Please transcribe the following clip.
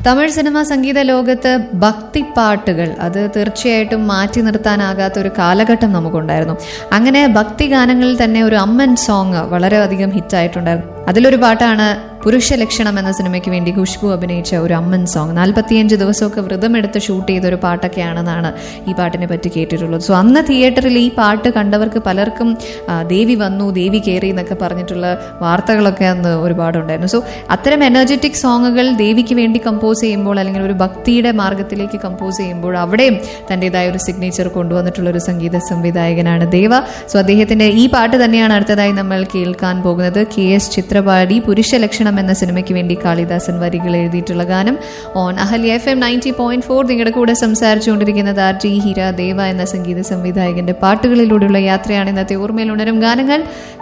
Tamil cinema സംഗീത ലോകത്ത് ഭക്തിപ്പാട്ടുകൾ അത് തീർച്ചയായിട്ടും മാറ്റി നിർത്താനാകാത്ത ഒരു കാലഘട്ടം നമുക്കുണ്ടായിരുന്നു അങ്ങനെ ഭക്തി ഗാനങ്ങളിൽ തന്നെ ഒരു അമ്മൻ സോങ് വളരെയധികം ഹിറ്റായിട്ടുണ്ടായിരുന്നു അതിലൊരു പാട്ടാണ് പുരുഷ ലക്ഷണം എന്ന സിനിമയ്ക്ക് വേണ്ടി ഖുഷ്ബു അഭിനയിച്ച ഒരു അമ്മൻ സോങ് നാൽപ്പത്തിയഞ്ച് ദിവസമൊക്കെ വ്രതമെടുത്ത് ഷൂട്ട് ചെയ്ത ഒരു പാട്ടൊക്കെയാണെന്നാണ് ഈ പാട്ടിനെ പറ്റി കേട്ടിട്ടുള്ളത് സോ അന്ന് തിയേറ്ററിൽ ഈ പാട്ട് കണ്ടവർക്ക് പലർക്കും ആ, ദേവി വന്നു ദേവി കയറി എന്നൊക്കെ പറഞ്ഞിട്ടുള്ള വാർത്തകളൊക്കെ അന്ന് ഒരുപാടുണ്ടായിരുന്നു സോ അത്തരം എനർജറ്റിക് സോങ്ങുകൾ ദേവിക്ക് വേണ്ടി കമ്പോസ് ചെയ്യുമ്പോൾ അല്ലെങ്കിൽ ഒരു ഭക്തിയുടെ മാർഗത്തിലേക്ക് കമ്പോസ് ചെയ്യുമ്പോൾ അവിടെയും തൻ്റെതായ ഒരു സിഗ്നേച്ചർ കൊണ്ടുവന്നിട്ടുള്ള ഒരു സംഗീത സംവിധായകനാണ് ദേവ സോ അദ്ദേഹത്തിന്റെ ഈ പാട്ട് തന്നെയാണ് അടുത്തതായി നമ്മൾ കേൾക്കാൻ പോകുന്നത് കെ എസ് ചിത്രപാടി പുരുഷ ലക്ഷണം എന്ന സിനിമയ്ക്ക് വേണ്ടി കാളിദാസൻ വരികൾ എഴുതിയിട്ടുള്ള ഗാനം on Ahalya F M ninety point four നിങ്ങളുടെ കൂടെ സംസാരിച്ചുകൊണ്ടിരിക്കുന്നത് ആർ ജി ഹീര ദേവ എന്ന സംഗീത സംവിധായകന്റെ പാട്ടുകളിലൂടെയുള്ള യാത്രയാണ് ഇന്നത്തെ ഓർമ്മയിൽ ഉണരും ഗാനങ്ങൾ